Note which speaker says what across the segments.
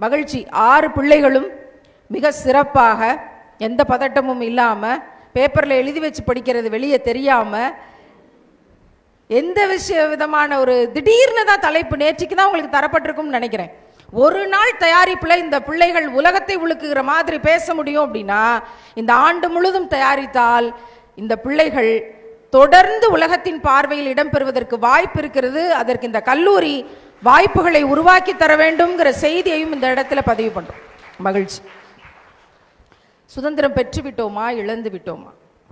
Speaker 1: மகிழ்ச்சி ஆறு பிள்ளைகளும் மிக சிறப்பாக எந்த பதட்டமும் இல்லாம பேப்பர்ல எழுதி வச்சு படிக்கிறது வெளியே தெரியாம எந்த விஷய விதமான ஒரு திடீர்னு தான் தலைப்பு நேற்றுக்கு தான் உங்களுக்கு தரப்பட்டிருக்கும்னு நினைக்கிறேன் ஒரு நாள் தயாரிப்புல இந்த பிள்ளைகள் உலகத்தை உழுக்குகிற மாதிரி பேச முடியும் அப்படின்னா இந்த ஆண்டு முழுதும் தயாரித்தால் இந்த பிள்ளைகள் தொடர்ந்து உலகத்தின் பார்வையில் இடம்பெறுவதற்கு வாய்ப்பு இருக்கிறது அதற்கு இந்த கல்லூரி வாய்ப்புகளை உருவாக்கி தர வேண்டும்ங்கிற செய்தியையும் இந்த இடத்துல பதிவு பண்றோம் மகிழ்ச்சி சுதந்திரம் பெற்று விட்டோமா இழந்து விட்டோமா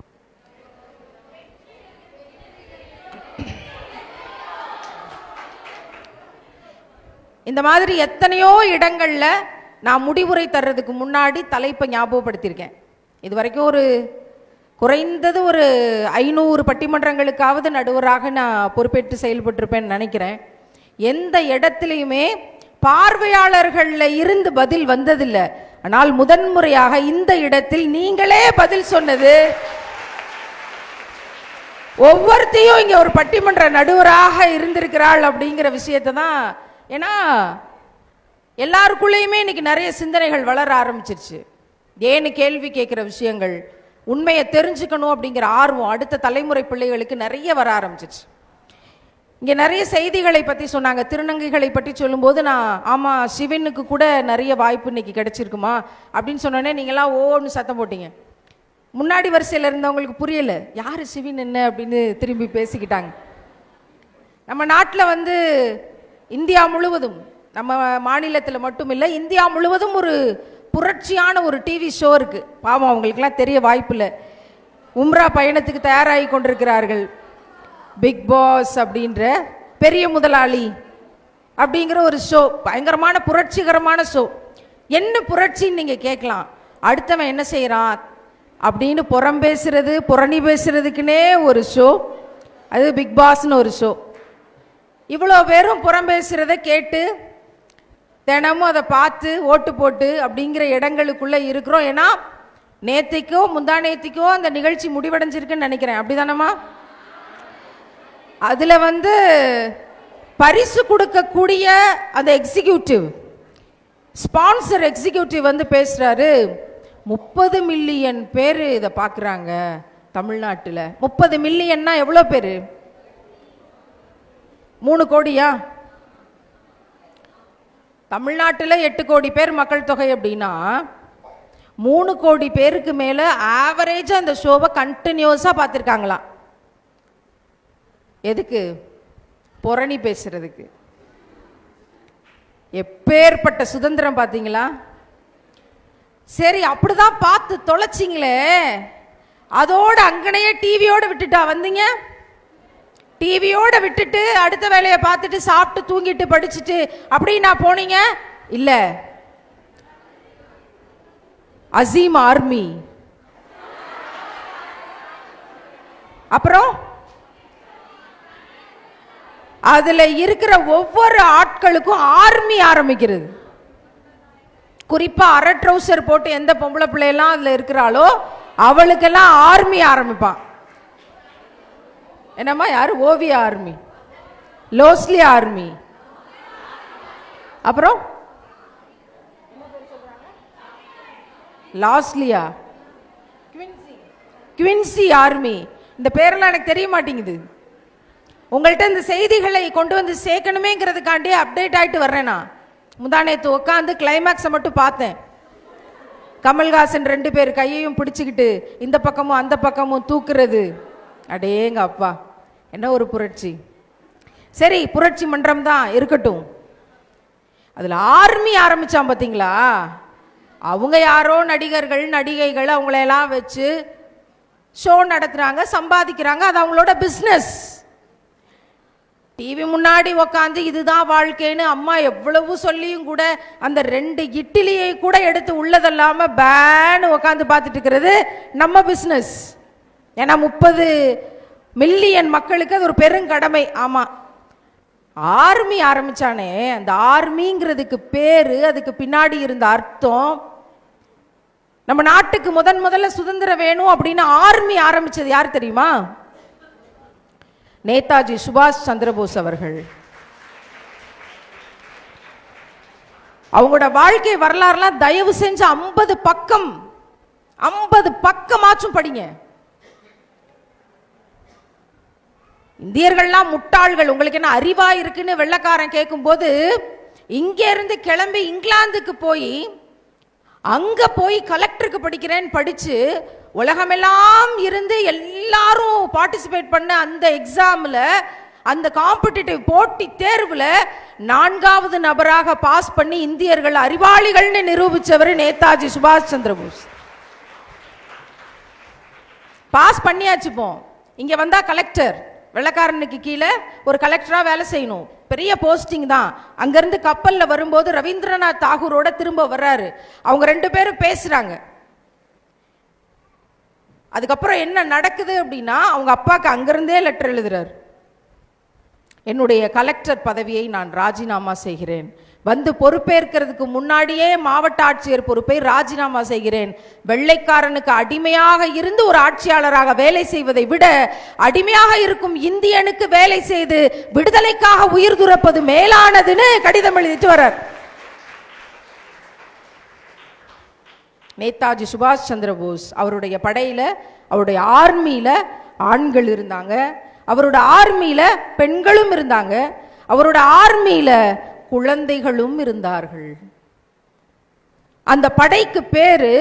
Speaker 1: இந்த மாதிரி எத்தனையோ இடங்கள்ல நான் முடிவுரை தர்றதுக்கு முன்னாடி தலைப்பை ஞாபகப்படுத்தியிருக்கேன் இது வரைக்கும் ஒரு குறைந்தது ஒரு ஐநூறு பட்டிமன்றங்களுக்காவது நடுவராக நான் பொறுப்பேற்று செயல்பட்டிருப்பேன்னு நினைக்கிறேன் எந்த இடத்துலையுமே பார்வையாளர்கள்ல இருந்து பதில் வந்ததில்லை ஆனால் முதன்முறையாக இந்த இடத்தில் நீங்களே பதில் சொன்னது ஒவ்வொருத்தையும் இங்க ஒரு பட்டிமன்ற நடுவராக இருந்திருக்கிறாள் அப்படிங்கிற விஷயத்தை தான் ஏன்னா எல்லாருக்குள்ளேயுமே இன்னைக்கு நிறைய சிந்தனைகள் வளர ஆரம்பிச்சிருச்சு ஏன்னு கேள்வி கேட்கிற விஷயங்கள் உண்மையை தெரிஞ்சுக்கணும் அப்படிங்கிற ஆர்வம் அடுத்த தலைமுறை பிள்ளைகளுக்கு நிறைய வர ஆரம்பிச்சிருச்சு இங்க நிறைய செய்திகளை பத்தி சொன்னாங்க திருநங்கைகளை பற்றி சொல்லும்போது நான் ஆமா சிவனுக்கு கூட நிறைய வாய்ப்பு இன்னைக்கு கிடைச்சிருக்குமா அப்படின்னு சொன்னோடனே நீங்களாம் ஓன்னு சத்தம் போட்டீங்க முன்னாடி வரிசையில் இருந்தவங்களுக்கு புரியல யாரு சிவின் என்ன அப்படின்னு திரும்பி பேசிக்கிட்டாங்க நம்ம நாட்டில் வந்து இந்தியா முழுவதும் நம்ம மாநிலத்தில் மட்டும் இல்லை இந்தியா முழுவதும் ஒரு புரட்சியான ஒரு டிவி ஷோ இருக்கு பாவம் அவங்களுக்குலாம் தெரிய வாய்ப்பில்லை உம்ரா பயணத்துக்கு தயாராகி கொண்டிருக்கிறார்கள் பிக் பாஸ் அப்படின்ற பெரிய முதலாளி அப்படிங்கிற ஒரு ஷோ பயங்கரமான புரட்சிகரமான ஷோ என்ன புரட்சின்னு நீங்க கேட்கலாம் அடுத்தவன் என்ன செய்றான் அப்படின்னு புறம் பேசுறது புரணி பேசுறதுக்குன்னே ஒரு ஷோ அது பிக் பாஸ்னு ஒரு ஷோ இவ்வளோ பேரும் புறம் பேசுறத கேட்டு தினமும் அதை பார்த்து ஓட்டு போட்டு அப்படிங்கிற இடங்களுக்குள்ள இருக்கிறோம் ஏன்னா நேத்திக்கோ முந்தா நேத்திக்கோ அந்த நிகழ்ச்சி முடிவடைஞ்சிருக்குன்னு நினைக்கிறேன் அப்படிதானம்மா அதுல வந்து பரிசு கொடுக்கக்கூடிய அந்த எக்ஸிகியூட்டிவ் ஸ்பான்சர் எக்ஸிகியூட்டிவ் வந்து பேசுறாரு முப்பது மில்லியன் பேர் இதை பார்க்குறாங்க தமிழ்நாட்டில் முப்பது மில்லியன்னா எவ்வளோ பேர் மூணு கோடியா தமிழ்நாட்டில் எட்டு கோடி பேர் மக்கள் தொகை அப்படின்னா மூணு கோடி பேருக்கு மேல ஆவரேஜா அந்த ஷோவை கண்டினியூஸா பார்த்துருக்காங்களாம் எதுக்கு புரணி பேசுறதுக்கு எப்பேற்பட்ட சுதந்திரம் பார்த்தீங்களா சரி அப்படிதான் பார்த்து தொலைச்சிங்களே அதோட அங்கனையே டிவியோட விட்டுட்டா வந்தீங்க டிவியோட விட்டுட்டு அடுத்த வேலையை பார்த்துட்டு சாப்பிட்டு தூங்கிட்டு படிச்சுட்டு அப்படி நான் போனீங்க இல்ல அசீம் ஆர்மி அப்புறம் அதுல இருக்கிற ஒவ்வொரு ஆட்களுக்கும் ஆர்மி ஆரம்பிக்கிறது குறிப்பா அரை ட்ரௌசர் போட்டு எந்த பொம்பளை பிள்ளையெல்லாம் அதுல இருக்கிறாளோ அவளுக்கெல்லாம் ஆர்மி ஆரம்பிப்பான் என்னம்மா யாரு ஓவிய ஆர்மி லோஸ்லி ஆர்மி அப்புறம் லாஸ்லியா குவின்சி ஆர்மி இந்த பேரெல்லாம் எனக்கு தெரிய மாட்டேங்குது உங்கள்கிட்ட இந்த செய்திகளை கொண்டு வந்து சேர்க்கணுமேங்கிறதுக்காண்டி அப்டேட் ஆயிட்டு வர்றேன் நான் முந்தானேத்து உட்காந்து கிளைமேக்ஸை மட்டும் பார்த்தேன் கமல்ஹாசன் ரெண்டு பேர் கையையும் பிடிச்சுக்கிட்டு இந்த பக்கமும் அந்த பக்கமும் தூக்குறது அடேங்க அப்பா என்ன ஒரு புரட்சி சரி புரட்சி மன்றம் தான் இருக்கட்டும் அதுல ஆர்மி ஆரம்பிச்சான் பாத்தீங்களா அவங்க யாரோ நடிகர்கள் நடிகைகள் அவங்களையெல்லாம் வச்சு ஷோ நடத்துறாங்க சம்பாதிக்கிறாங்க அது அவங்களோட பிஸ்னஸ் டிவி முன்னாடி உக்காந்து இதுதான் வாழ்க்கைன்னு அம்மா எவ்வளவு சொல்லியும் கூட அந்த ரெண்டு இட்லியை கூட எடுத்து உள்ளதல்லாம பேன்னு உக்காந்து பார்த்துட்டு இருக்கிறது நம்ம பிஸ்னஸ் ஏன்னா முப்பது மில்லியன் மக்களுக்கு அது ஒரு பெருங்கடமை ஆமா ஆர்மி ஆரம்பிச்சானே அந்த ஆர்மிங்கிறதுக்கு பேரு அதுக்கு பின்னாடி இருந்த அர்த்தம் நம்ம நாட்டுக்கு முதன் முதல்ல சுதந்திரம் வேணும் அப்படின்னு ஆர்மி ஆரம்பிச்சது யார் தெரியுமா நேதாஜி சுபாஷ் சந்திரபோஸ் அவர்கள் அவங்களோட வாழ்க்கை வரலாறுலாம் தயவு செஞ்சு ஐம்பது பக்கம் ஐம்பது பக்கமாச்சும் படிங்க இந்தியர்கள்லாம் முட்டாள்கள் உங்களுக்கு என்ன அறிவா இருக்குன்னு வெள்ளக்காரன் கேட்கும்போது இங்க இருந்து கிளம்பி இங்கிலாந்துக்கு போய் அங்க போய் கலெக்டருக்கு படிக்கிறேன்னு படிச்சு உலகமெல்லாம் இருந்து எல்லாரும் பார்ட்டிசிபேட் பண்ண அந்த எக்ஸாம்ல அந்த காம்படிட்டிவ் போட்டி தேர்வுல நான்காவது நபராக பாஸ் பண்ணி இந்தியர்கள் அறிவாளிகள்னு நிரூபிச்சவர் நேதாஜி சுபாஷ் சந்திர போஸ் பாஸ் பண்ணியாச்சு போ இங்க வந்தா கலெக்டர் வெள்ளக்காரனுக்கு கீழே ஒரு கலெக்டரா வேலை செய்யணும் பெரிய போஸ்டிங் தான் அங்கிருந்து கப்பல்ல வரும்போது ரவீந்திரநாத் தாகூரோட திரும்ப வர்றாரு அவங்க ரெண்டு பேரும் பேசுறாங்க அதுக்கப்புறம் என்ன நடக்குது அப்படின்னா அவங்க அப்பாக்கு அங்கிருந்தே லெட்டர் எழுதுறாரு என்னுடைய கலெக்டர் பதவியை நான் ராஜினாமா செய்கிறேன் வந்து பொறுப்பேற்கிறதுக்கு முன்னாடியே மாவட்ட ஆட்சியர் பொறுப்பை ராஜினாமா செய்கிறேன் வெள்ளைக்காரனுக்கு அடிமையாக இருந்து ஒரு ஆட்சியாளராக வேலை செய்வதை விட அடிமையாக இருக்கும் இந்தியனுக்கு வேலை செய்து விடுதலைக்காக உயிர் துறப்பது மேலானதுன்னு கடிதம் எழுதிட்டு வர்றார் நேதாஜி சுபாஷ் சந்திர போஸ் அவருடைய படையில அவருடைய ஆர்மியில ஆண்கள் இருந்தாங்க அவரோட ஆர்மியில பெண்களும் இருந்தாங்க அவரோட ஆர்மியில குழந்தைகளும் இருந்தார்கள் அந்த படைக்கு பேரு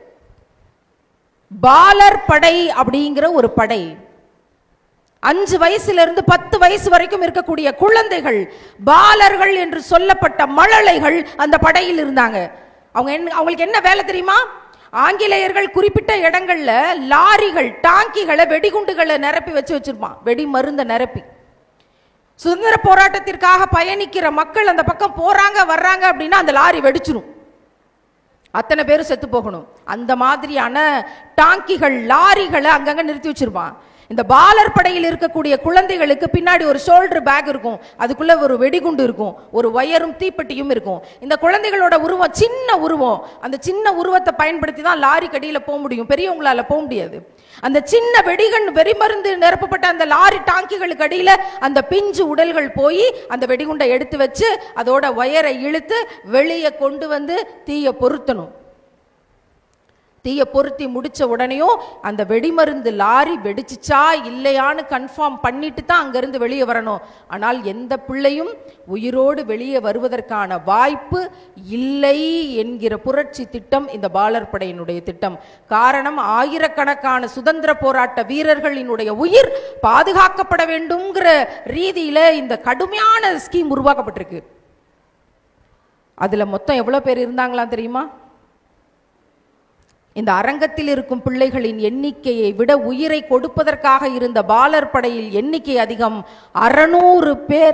Speaker 1: பாலர் படை அப்படிங்கிற ஒரு படை அஞ்சு வயசுல இருந்து பத்து வயசு வரைக்கும் இருக்கக்கூடிய குழந்தைகள் பாலர்கள் என்று சொல்லப்பட்ட மழலைகள் அந்த படையில் இருந்தாங்க அவங்க என்ன அவங்களுக்கு என்ன வேலை தெரியுமா ஆங்கிலேயர்கள் குறிப்பிட்ட இடங்கள்ல லாரிகள் டாங்கிகளை வெடிகுண்டுகளை நிரப்பி வச்சு வச்சிருப்பான் வெடி மருந்த நிரப்பி சுதந்திர போராட்டத்திற்காக பயணிக்கிற மக்கள் அந்த பக்கம் போறாங்க வர்றாங்க அப்படின்னா அந்த லாரி வெடிச்சிரும் அத்தனை பேரும் செத்து போகணும் அந்த மாதிரியான டாங்கிகள் லாரிகளை அங்கங்க நிறுத்தி வச்சிருப்பான் இந்த பாலர் படையில் இருக்கக்கூடிய குழந்தைகளுக்கு பின்னாடி ஒரு ஷோல்டர் பேக் இருக்கும் அதுக்குள்ள ஒரு வெடிகுண்டு இருக்கும் ஒரு வயரும் தீப்பெட்டியும் இருக்கும் இந்த குழந்தைகளோட உருவம் சின்ன உருவம் அந்த சின்ன உருவத்தை பயன்படுத்தி தான் லாரி கடியில போக முடியும் பெரியவங்களால போக முடியாது அந்த சின்ன வெடிகன் வெறிமருந்து நிரப்பப்பட்ட அந்த லாரி டாங்கிகளுக்கு அடியில அந்த பிஞ்சு உடல்கள் போய் அந்த வெடிகுண்டை எடுத்து வச்சு அதோட வயரை இழுத்து வெளியே கொண்டு வந்து தீய பொருத்தணும் தீய பொருத்தி முடிச்ச உடனேயும் அந்த வெடிமருந்து லாரி வெடிச்சிச்சா இல்லையான்னு கன்ஃபார்ம் பண்ணிட்டு தான் அங்கிருந்து வெளியே வரணும் ஆனால் எந்த பிள்ளையும் உயிரோடு வெளியே வருவதற்கான வாய்ப்பு இல்லை என்கிற புரட்சி திட்டம் இந்த பாலர் படையினுடைய திட்டம் காரணம் ஆயிரக்கணக்கான சுதந்திர போராட்ட வீரர்களினுடைய உயிர் பாதுகாக்கப்பட வேண்டும்ங்கிற ரீதியில இந்த கடுமையான ஸ்கீம் உருவாக்கப்பட்டிருக்கு அதுல மொத்தம் எவ்வளவு பேர் இருந்தாங்களா தெரியுமா இந்த அரங்கத்தில் இருக்கும் பிள்ளைகளின் எண்ணிக்கையை விட உயிரை கொடுப்பதற்காக இருந்த பாலர் படையில் எண்ணிக்கை அதிகம் அறநூறு பேர்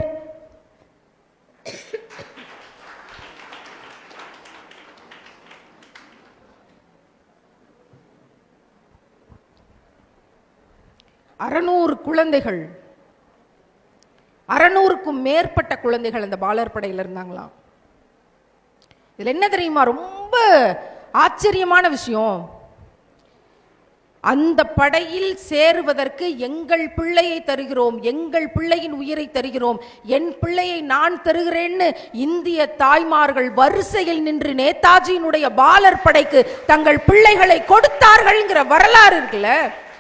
Speaker 1: அறநூறு குழந்தைகள் அறநூறுக்கும் மேற்பட்ட குழந்தைகள் அந்த பாலர் படையில் இருந்தாங்களாம் இதுல என்ன தெரியுமா ரொம்ப ஆச்சரியமான விஷயம் அந்த படையில் சேருவதற்கு எங்கள் பிள்ளையை தருகிறோம் எங்கள் பிள்ளையின் உயிரை தருகிறோம் என் பிள்ளையை நான் தருகிறேன்னு இந்திய தாய்மார்கள் வரிசையில் நின்று நேதாஜியினுடைய பாலர் படைக்கு தங்கள் பிள்ளைகளை கொடுத்தார்கள்ங்கிற வரலாறு இருக்குல்ல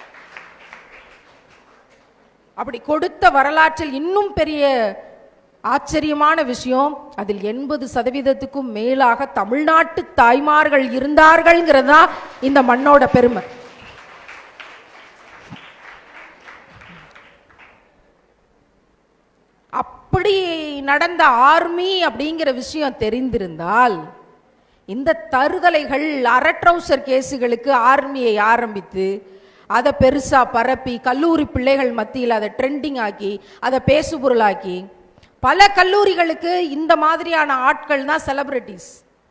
Speaker 1: அப்படி கொடுத்த வரலாற்றில் இன்னும் பெரிய ஆச்சரியமான விஷயம் அதில் எண்பது சதவீதத்துக்கும் மேலாக தமிழ்நாட்டு தாய்மார்கள் இருந்தார்கள்ங்கிறது தான் இந்த மண்ணோட பெருமை அப்படி நடந்த ஆர்மி அப்படிங்கிற விஷயம் தெரிந்திருந்தால் இந்த தருதலைகள் அரட்ரௌசர் கேஸுகளுக்கு ஆர்மியை ஆரம்பித்து அதை பெருசா பரப்பி கல்லூரி பிள்ளைகள் மத்தியில் அதை ட்ரெண்டிங் ஆக்கி அதை பேசுபொருளாக்கி பல கல்லூரிகளுக்கு இந்த மாதிரியான ஆட்கள் தான் செலிபிரிட்டிஸ்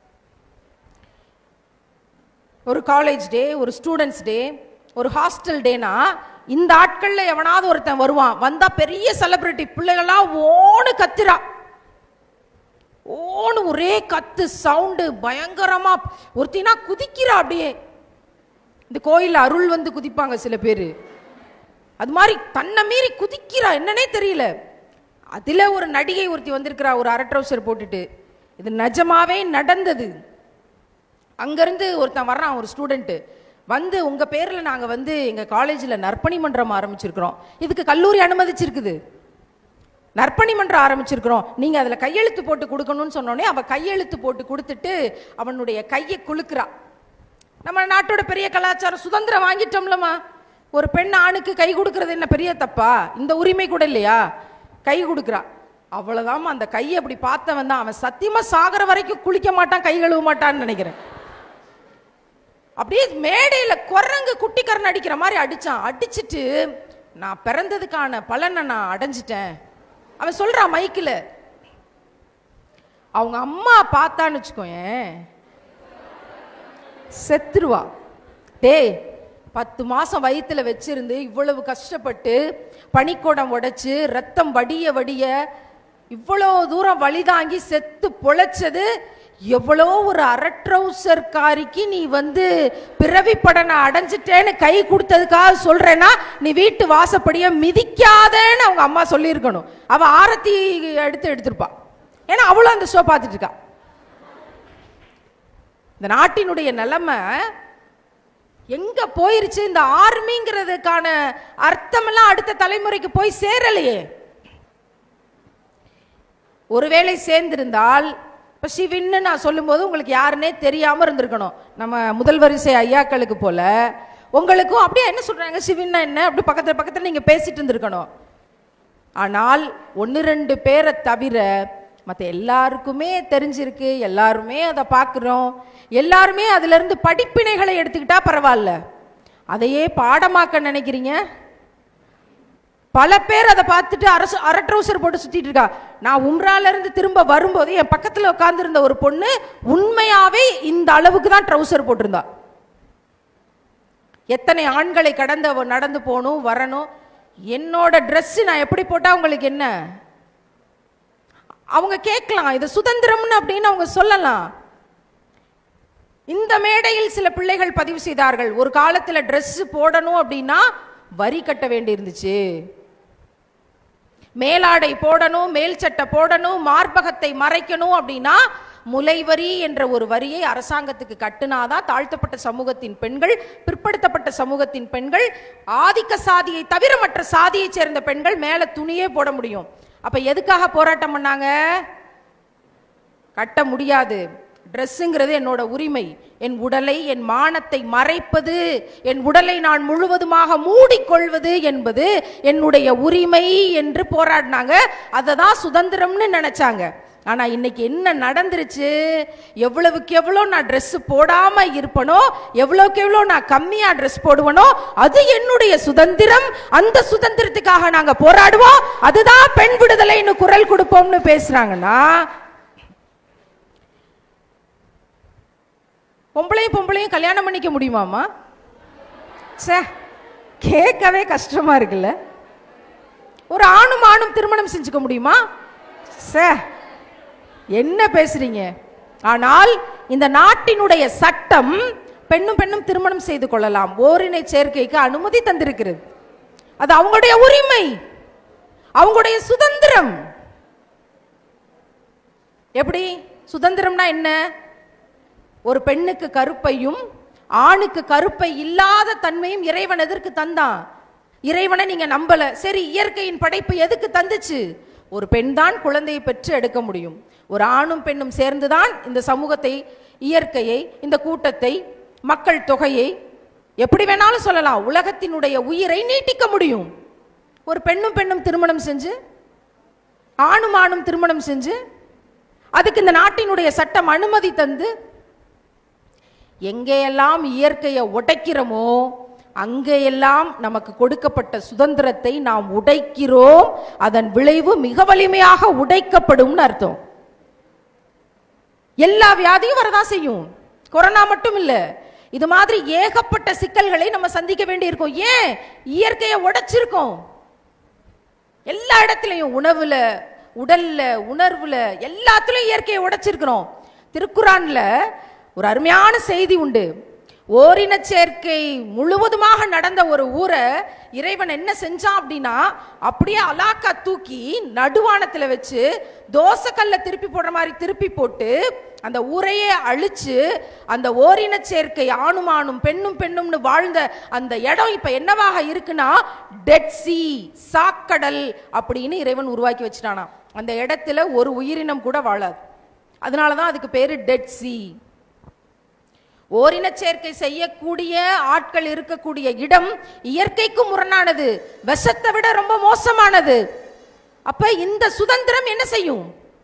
Speaker 1: ஒரு காலேஜ் டே ஒரு ஸ்டூடெண்ட்ஸ் டே ஒரு ஹாஸ்டல் டேனா இந்த ஆட்கள்ல எவனாவது ஒருத்தன் வருவான் வந்தா பெரிய செலிபிரிட்டி பிள்ளைகள்லாம் ஓன்னு கத்துறா ஓன்னு ஒரே கத்து சவுண்டு பயங்கரமா ஒருத்தினா குதிக்கிறா அப்படியே இந்த கோயில்ல அருள் வந்து குதிப்பாங்க சில பேர் அது மாதிரி தன்னை மீறி குதிக்கிறா என்னன்னே தெரியல அதுல ஒரு நடிகை ஒருத்தி வந்திருக்கிறா ஒரு அரை ட்ரௌசர் போட்டுட்டு இது நிஜமாவே நடந்தது அங்கேருந்து ஒருத்தன் வர்றான் ஒரு ஸ்டூடெண்ட்டு வந்து உங்கள் பேரில் நாங்கள் வந்து எங்கள் காலேஜில் நற்பணி மன்றம் ஆரம்பிச்சிருக்கிறோம் இதுக்கு கல்லூரி அனுமதிச்சிருக்குது நற்பணி மன்றம் ஆரம்பிச்சிருக்கிறோம் நீங்கள் அதில் கையெழுத்து போட்டு கொடுக்கணும்னு சொன்னோடனே அவன் கையெழுத்து போட்டு கொடுத்துட்டு அவனுடைய கையை குலுக்குறான் நம்ம நாட்டோட பெரிய கலாச்சாரம் சுதந்திரம் வாங்கிட்டோம்லம்மா ஒரு பெண் ஆணுக்கு கை கொடுக்கறது என்ன பெரிய தப்பா இந்த உரிமை கூட இல்லையா கை கொடுக்குறா அவ்வளவுதாம்மா அந்த கையை அப்படி பார்த்தவன் தான் அவன் சத்தியமா சாகிற வரைக்கும் குளிக்க மாட்டான் கை கழுவ மாட்டான்னு நினைக்கிறேன் அப்படியே மேடையில குரங்கு குட்டிக்கரண் அடிக்கிற மாதிரி அடிச்சான் அடிச்சிட்டு நான் பிறந்ததுக்கான பலனை நான் அடைஞ்சிட்டேன் அவன் சொல்றான் மைக்கில் அவங்க அம்மா பார்த்தான்னு வச்சுக்கோயேன் செத்துருவா டேய் பத்து மாசம் வயித்துல வச்சிருந்து இவ்வளவு கஷ்டப்பட்டு பனிக்கூடம் உடைச்சு ரத்தம் வடிய வடிய இவ்வளோ தூரம் வழி தாங்கி செத்து பொழைச்சது எவ்வளோ ஒரு அரட்ரௌசர்காரிக்கு நீ வந்து பிறவி படனை அடைஞ்சிட்டேன்னு கை கொடுத்ததுக்காக சொல்றேன்னா நீ வீட்டு வாசப்படிய மிதிக்காதேன்னு அவங்க அம்மா சொல்லியிருக்கணும் அவ ஆரத்தி எடுத்து எடுத்திருப்பா ஏன்னா அவளும் அந்த ஷோ பார்த்துட்டு இருக்கா இந்த நாட்டினுடைய நிலைமை எங்க போயிருச்சு இந்த ஆர்மிங்கிறதுக்கான அர்த்தமெல்லாம் அடுத்த தலைமுறைக்கு போய் சேரலையே ஒருவேளை சேர்ந்திருந்தால் இப்ப சிவின்னு நான் சொல்லும்போது உங்களுக்கு யாருன்னே தெரியாம இருந்திருக்கணும் நம்ம முதல் வரிசை ஐயாக்களுக்கு போல உங்களுக்கும் அப்படியே என்ன சொல்றாங்க சிவின்னா என்ன அப்படி பக்கத்துல பக்கத்துல நீங்க பேசிட்டு இருந்திருக்கணும் ஆனால் ஒன்று ரெண்டு பேரை தவிர மற்ற எல்லாருக்குமே தெரிஞ்சிருக்கு எல்லாருமே அதை பார்க்குறோம் எல்லாருமே அதிலிருந்து படிப்பினைகளை எடுத்துக்கிட்டா பரவாயில்ல அதையே பாடமாக்க நினைக்கிறீங்க பல பேர் அதை பார்த்துட்டு அரசு அரை ட்ரௌசர் போட்டு சுத்திட்டு இருக்கா நான் உம்ரால இருந்து திரும்ப வரும்போது என் பக்கத்துல உட்கார்ந்திருந்த ஒரு பொண்ணு உண்மையாவே இந்த அளவுக்கு தான் ட்ரௌசர் போட்டிருந்தா எத்தனை ஆண்களை கடந்து அவ நடந்து போகணும் வரணும் என்னோட Dress நான் எப்படி போட்டா உங்களுக்கு என்ன அவங்க கேட்கலாம் இது சுதந்திரம்னு அப்படின்னு அவங்க சொல்லலாம் இந்த மேடையில் சில பிள்ளைகள் பதிவு செய்தார்கள் ஒரு காலத்துல Dress போடணும் அப்படின்னா வரி கட்ட வேண்டி இருந்துச்சு மேலாடை போடணும் மேல் சட்டை போடணும் மார்பகத்தை மறைக்கணும் அப்படின்னா முலைவரி என்ற ஒரு வரியை அரசாங்கத்துக்கு கட்டுனாதான் தாழ்த்தப்பட்ட சமூகத்தின் பெண்கள் பிற்படுத்தப்பட்ட சமூகத்தின் பெண்கள் ஆதிக்க சாதியை தவிர மற்ற சாதியை சேர்ந்த பெண்கள் மேல துணியே போட முடியும் அப்ப எதுக்காக போராட்டம் பண்ணாங்க கட்ட முடியாது ட்ரெஸ்ஸுங்கிறது என்னோட உரிமை என் உடலை என் மானத்தை மறைப்பது என் உடலை நான் முழுவதுமாக மூடிக்கொள்வது என்பது என்னுடைய உரிமை என்று போராடினாங்க அதை தான் சுதந்திரம்னு நினைச்சாங்க ஆனா இன்னைக்கு என்ன நடந்துருச்சு எவ்வளவுக்கு எவ்வளோ நான் Dress போடாம இருப்பனோ எவ்வளவுக்கு எவ்வளோ நான் கம்மியா Dress போடுவனோ அது என்னுடைய சுதந்திரம் அந்த சுதந்திரத்துக்காக நாங்க போராடுவோம் அதுதான் பெண் விடுதலைன்னு குரல் கொடுப்போம்னு பேசுறாங்கன்னா பொம்பளையும் பொம்பளையும் கல்யாணம் பண்ணிக்க முடியுமாமா சே கேட்கவே கஷ்டமா இருக்குல்ல ஒரு ஆணும் ஆணும் திருமணம் செஞ்சுக்க முடியுமா சே என்ன பேசுறீங்க ஆனால் இந்த நாட்டினுடைய சட்டம் பெண்ணும் பெண்ணும் திருமணம் செய்து கொள்ளலாம் ஓரினை சேர்க்கைக்கு அனுமதி தந்திருக்கிறது அது அவங்களுடைய உரிமை அவங்களுடைய சுதந்திரம் எப்படி சுதந்திரம்னா என்ன ஒரு பெண்ணுக்கு கருப்பையும் ஆணுக்கு கருப்பை இல்லாத தன்மையும் இறைவன் எதற்கு தந்தான் இறைவனை நீங்க நம்பல சரி இயற்கையின் படைப்பு எதுக்கு தந்துச்சு ஒரு பெண் தான் குழந்தையை பெற்று எடுக்க முடியும் ஒரு ஆணும் பெண்ணும் சேர்ந்துதான் இந்த சமூகத்தை இயற்கையை இந்த கூட்டத்தை மக்கள் தொகையை எப்படி வேணாலும் சொல்லலாம் உலகத்தினுடைய உயிரை நீட்டிக்க முடியும் ஒரு பெண்ணும் பெண்ணும் திருமணம் செஞ்சு ஆணும் ஆணும் திருமணம் செஞ்சு அதுக்கு இந்த நாட்டினுடைய சட்டம் அனுமதி தந்து எங்கேயெல்லாம் இயற்கையை உடைக்கிறோமோ அங்கேயெல்லாம் நமக்கு கொடுக்கப்பட்ட சுதந்திரத்தை நாம் உடைக்கிறோம் அதன் விளைவு மிக வலிமையாக உடைக்கப்படும்னு அர்த்தம் எல்லா வியாதியும் வரதான் செய்யும் கொரோனா மட்டும் இல்ல இது மாதிரி ஏகப்பட்ட சிக்கல்களை நம்ம சந்திக்க வேண்டியிருக்கும் ஏன் இயற்கையை உடைச்சிருக்கோம் எல்லா இடத்துலையும் உணவுல உடல்ல உணர்வுல எல்லாத்துலயும் இயற்கையை உடைச்சிருக்கிறோம் திருக்குறான்ல ஒரு அருமையான செய்தி உண்டு ஓரின சேர்க்கை முழுவதுமாக நடந்த ஒரு ஊரை இறைவன் என்ன செஞ்சான் அப்படின்னா அப்படியே அலாக்கா தூக்கி நடுவானத்துல வச்சு தோசைக்கல்ல திருப்பி போடுற மாதிரி திருப்பி போட்டு அந்த ஊரையே அழிச்சு அந்த ஓரின சேர்க்கை ஆணும் ஆணும் பெண்ணும் பெண்ணும்னு வாழ்ந்த அந்த இடம் இப்ப என்னவாக இருக்குன்னா டெட் சி சாக்கடல் அப்படின்னு இறைவன் உருவாக்கி வச்சிட்டானா அந்த இடத்துல ஒரு உயிரினம் கூட வாழாது அதனாலதான் அதுக்கு பேரு டெட் சி ஓரின சேர்க்கை செய்யக்கூடிய ஆட்கள் இருக்கக்கூடிய இடம் இயற்கைக்கு முரணானது விஷத்தை விட ரொம்ப மோசமானது அப்ப இந்த சுதந்திரம் என்ன செய்யும்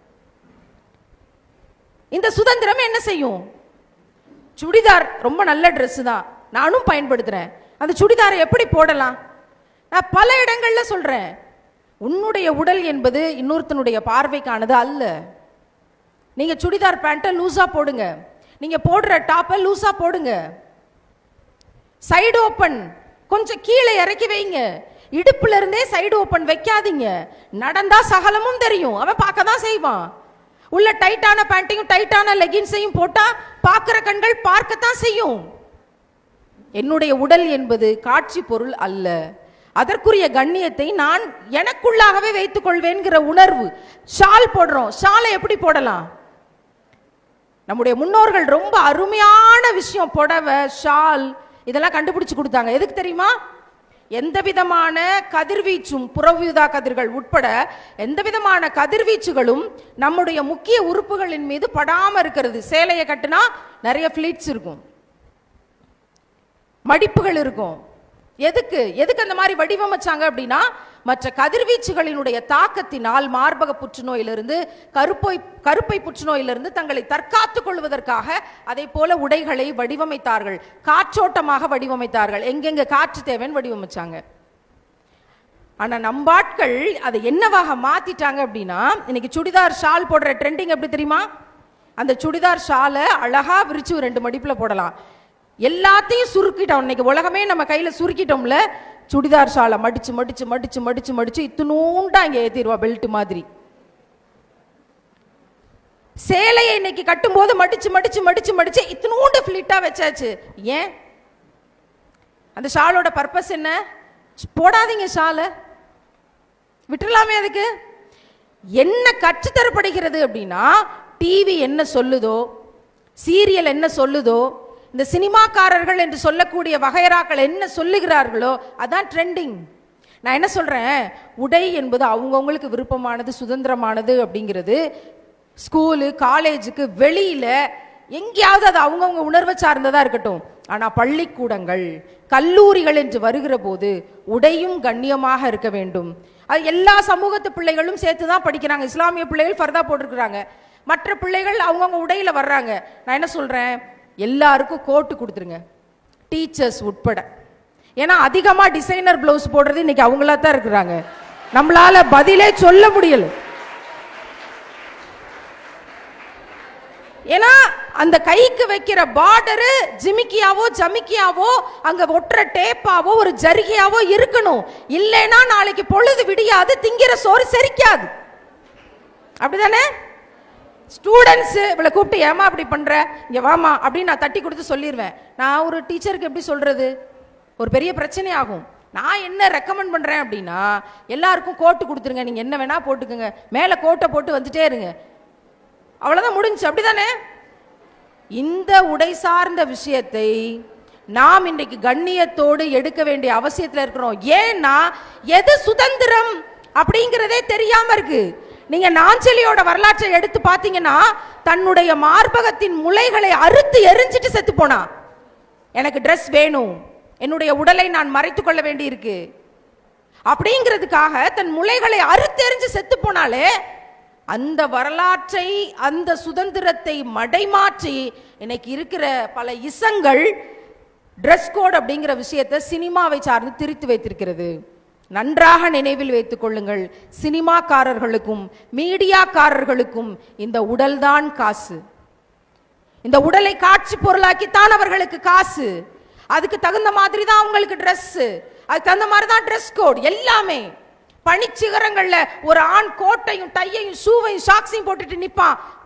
Speaker 1: இந்த சுதந்திரம் என்ன செய்யும் சுடிதார் ரொம்ப நல்ல Dress தான் நானும் பயன்படுத்துறேன் அந்த சுடிதாரை எப்படி போடலாம் நான் பல இடங்கள்ல சொல்றேன் உன்னுடைய உடல் என்பது இன்னொருத்தனுடைய பார்வைக்கானது அல்ல நீங்க சுடிதார் பேண்ட்டை லூசா போடுங்க நீங்க போடுற டாப்பை லூசா போடுங்க சைடு ஓப்பன் கொஞ்சம் கீழே இறக்கி வைங்க இடுப்புல இருந்தே சைடு ஓப்பன் வைக்காதீங்க நடந்தா சகலமும் தெரியும் அவன் பார்க்க தான் செய்வான் உள்ள டைட்டான பேண்ட்டையும் டைட்டான லெகின்ஸையும் போட்டா பார்க்கிற கண்கள் பார்க்கத்தான் செய்யும் என்னுடைய உடல் என்பது காட்சி பொருள் அல்ல அதற்குரிய கண்ணியத்தை நான் எனக்குள்ளாகவே வைத்துக் கொள்வேன்கிற உணர்வு ஷால் போடுறோம் ஷாலை எப்படி போடலாம் நம்முடைய முன்னோர்கள் ரொம்ப அருமையான விஷயம் புடவை ஷால் இதெல்லாம் கண்டுபிடிச்சு கொடுத்தாங்க எதுக்கு தெரியுமா எந்த விதமான கதிர்வீச்சும் புறவிதா கதிர்கள் உட்பட எந்த விதமான கதிர்வீச்சுகளும் நம்முடைய முக்கிய உறுப்புகளின் மீது படாம இருக்கிறது சேலையை கட்டுனா நிறைய ஃபிளீட்ஸ் இருக்கும் மடிப்புகள் இருக்கும் எதுக்கு எதுக்கு அந்த மாதிரி வடிவமைச்சாங்க அப்படின்னா மற்ற கதிர்வீச்சுகளினுடைய தாக்கத்தினால் மார்பக புற்றுநோயிலிருந்து கருப்பை கருப்பை புற்றுநோயிலிருந்து தங்களை தற்காத்துக் கொள்வதற்காக அதை போல உடைகளை வடிவமைத்தார்கள் காற்றோட்டமாக வடிவமைத்தார்கள் எங்கெங்க காற்று தேவைன்னு வடிவமைச்சாங்க ஆனா நம்பாட்கள் அதை என்னவாக மாத்திட்டாங்க அப்படின்னா இன்னைக்கு சுடிதார் ஷால் போடுற ட்ரெண்டிங் எப்படி தெரியுமா அந்த சுடிதார் ஷாலை அழகா விரிச்சு ஒரு ரெண்டு மடிப்புல போடலாம் எல்லாத்தையும் சுருக்கிட்டோம் இன்னைக்கு உலகமே நம்ம கையில சுருக்கிட்டோம்ல சுடிதார் ஷாலை மடிச்சு மடிச்சு மடிச்சு மடிச்சு மடிச்சு இத்தினூண்டா இங்க ஏத்திடுவா பெல்ட் மாதிரி சேலையை இன்னைக்கு கட்டும்போது மடிச்சு மடிச்சு மடிச்சு மடிச்சு இத்தினூண்டு ஃபிளிட்டா வச்சாச்சு ஏன் அந்த ஷாலோட பர்பஸ் என்ன போடாதீங்க ஷாலை விட்டுறலாமே அதுக்கு என்ன கற்றுத்தரப்படுகிறது அப்படின்னா டிவி என்ன சொல்லுதோ சீரியல் என்ன சொல்லுதோ இந்த சினிமாக்காரர்கள் என்று சொல்லக்கூடிய வகையறாக்கள் என்ன சொல்லுகிறார்களோ அதான் ட்ரெண்டிங் நான் என்ன சொல்றேன் உடை என்பது அவங்கவுங்களுக்கு விருப்பமானது சுதந்திரமானது அப்படிங்கிறது ஸ்கூலு காலேஜுக்கு வெளியில எங்கேயாவது அது அவங்கவுங்க உணர்வை சார்ந்ததா இருக்கட்டும் ஆனா பள்ளிக்கூடங்கள் கல்லூரிகள் என்று வருகிற போது உடையும் கண்ணியமாக இருக்க வேண்டும் அது எல்லா சமூகத்து பிள்ளைகளும் சேர்த்து தான் படிக்கிறாங்க இஸ்லாமிய பிள்ளைகள் ஃபர்தா போட்டிருக்கிறாங்க மற்ற பிள்ளைகள் அவங்கவுங்க உடையில வர்றாங்க நான் என்ன சொல்றேன் எல்லாருக்கும் கோட்டு கொடுத்துருங்க டீச்சர்ஸ் உட்பட ஏன்னா அதிகமா டிசைனர் பிளவுஸ் போடுறது இன்னைக்கு அவங்களா தான் இருக்கிறாங்க நம்மளால பதிலே சொல்ல முடியல ஏன்னா அந்த கைக்கு வைக்கிற பார்டரு ஜிமிக்கியாவோ ஜமிக்கியாவோ அங்க ஒட்டுற டேப்பாவோ ஒரு ஜரிகையாவோ இருக்கணும் இல்லைன்னா நாளைக்கு பொழுது விடியாது திங்கிற சோறு செரிக்காது அப்படிதானே ஸ்டூடெண்ட்ஸ் இவளை கூப்பிட்டு ஏமா அப்படி பண்ற இங்க வாமா அப்படின்னு நான் தட்டி கொடுத்து சொல்லிடுவேன் நான் ஒரு டீச்சருக்கு எப்படி சொல்றது ஒரு பெரிய பிரச்சனை ஆகும் நான் என்ன ரெக்கமெண்ட் பண்றேன் அப்படின்னா எல்லாருக்கும் கோட்டு கொடுத்துருங்க நீங்க என்ன வேணா போட்டுக்கோங்க மேல கோட்டை போட்டு வந்துட்டே இருங்க அவ்வளவுதான் முடிஞ்சு அப்படிதானே இந்த உடை சார்ந்த விஷயத்தை நாம் இன்றைக்கு கண்ணியத்தோடு எடுக்க வேண்டிய அவசியத்துல இருக்கிறோம் ஏன்னா எது சுதந்திரம் அப்படிங்கிறதே தெரியாம இருக்கு நீங்க நாஞ்சலியோட வரலாற்றை எடுத்து பாத்தீங்கன்னா தன்னுடைய மார்பகத்தின் முளைகளை அறுத்து எரிஞ்சிட்டு செத்து போனா எனக்கு Dress வேணும் என்னுடைய உடலை நான் மறைத்துக் கொள்ள வேண்டி இருக்கு அப்படிங்கிறதுக்காக தன் முளைகளை அறுத்தெறிஞ்சு செத்து போனாலே அந்த வரலாற்றை அந்த சுதந்திரத்தை மடைமாற்றி இன்னைக்கு இருக்கிற பல இசங்கள் Dress கோட் அப்படிங்கிற விஷயத்தை சினிமாவை சார்ந்து திரித்து வைத்திருக்கிறது நன்றாக நினைவில் வைத்துக் கொள்ளுங்கள் சினிமாக்காரர்களுக்கும் மீடியாக்காரர்களுக்கும் இந்த உடல்தான் காசு இந்த உடலை காட்சி பொருளாக்கித்தான் அவர்களுக்கு காசு அதுக்கு தகுந்த மாதிரி தான் அவங்களுக்கு Dress அதுக்கு தகுந்த மாதிரி தான் Dress கோட் எல்லாமே பனிச்சிகரங்கள்ல ஒரு ஆண் கோட்டையும் டையையும் ஷூவையும் ஷாக்ஸையும் போட்டுட்டு நிப்பான்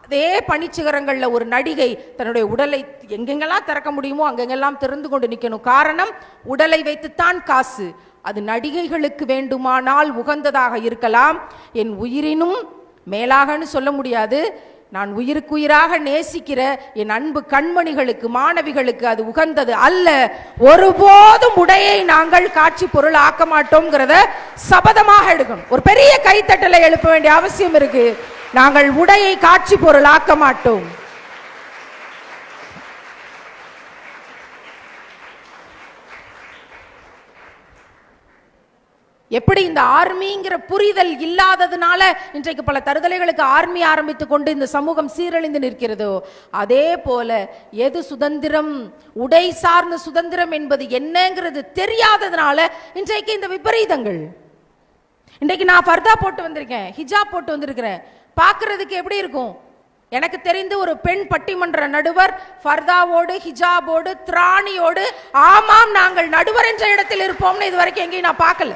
Speaker 1: அதே பனிச்சிகரங்கள்ல ஒரு நடிகை தன்னுடைய உடலை எங்கெங்கெல்லாம் திறக்க முடியுமோ அங்கெங்கெல்லாம் திறந்து கொண்டு நிக்கணும் காரணம் உடலை வைத்துத்தான் காசு அது நடிகைகளுக்கு வேண்டுமானால் உகந்ததாக இருக்கலாம் என் உயிரினும் மேலாகன்னு சொல்ல முடியாது நான் உயிருக்குயிராக நேசிக்கிற என் அன்பு கண்மணிகளுக்கு மாணவிகளுக்கு அது உகந்தது அல்ல ஒருபோதும் உடையை நாங்கள் காட்சி பொருள் ஆக்க மாட்டோம்ங்கிறத சபதமாக எடுக்கணும் ஒரு பெரிய கைத்தட்டலை எழுப்ப வேண்டிய அவசியம் இருக்கு நாங்கள் உடையை காட்சி பொருள் ஆக்க மாட்டோம் எப்படி இந்த ஆர்மிங்கிற புரிதல் இல்லாததுனால இன்றைக்கு பல தருதலைகளுக்கு ஆர்மி ஆரம்பித்துக் கொண்டு இந்த சமூகம் சீரழிந்து நிற்கிறதோ அதே போல எது சுதந்திரம் உடை சார்ந்த சுதந்திரம் என்பது என்னங்கிறது தெரியாததுனால இன்றைக்கு இந்த விபரீதங்கள் இன்றைக்கு நான் ஃபர்தா போட்டு வந்திருக்கேன் ஹிஜாப் போட்டு வந்திருக்கிறேன் பார்க்கிறதுக்கு எப்படி இருக்கும் எனக்கு தெரிந்து ஒரு பெண் பட்டிமன்ற நடுவர் ஃபர்தாவோடு ஹிஜாபோடு திராணியோடு ஆமாம் நாங்கள் நடுவர் என்ற இடத்தில் இருப்போம்னு இது வரைக்கும் எங்கேயும் நான் பார்க்கல